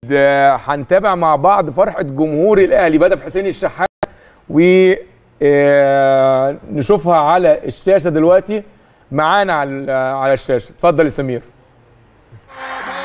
آه، هنتابع مع بعض فرحه جمهور الاهلي بدا بحسين الشحات و آه، نشوفها على الشاشه دلوقتي معانا على على الشاشه اتفضل يا سمير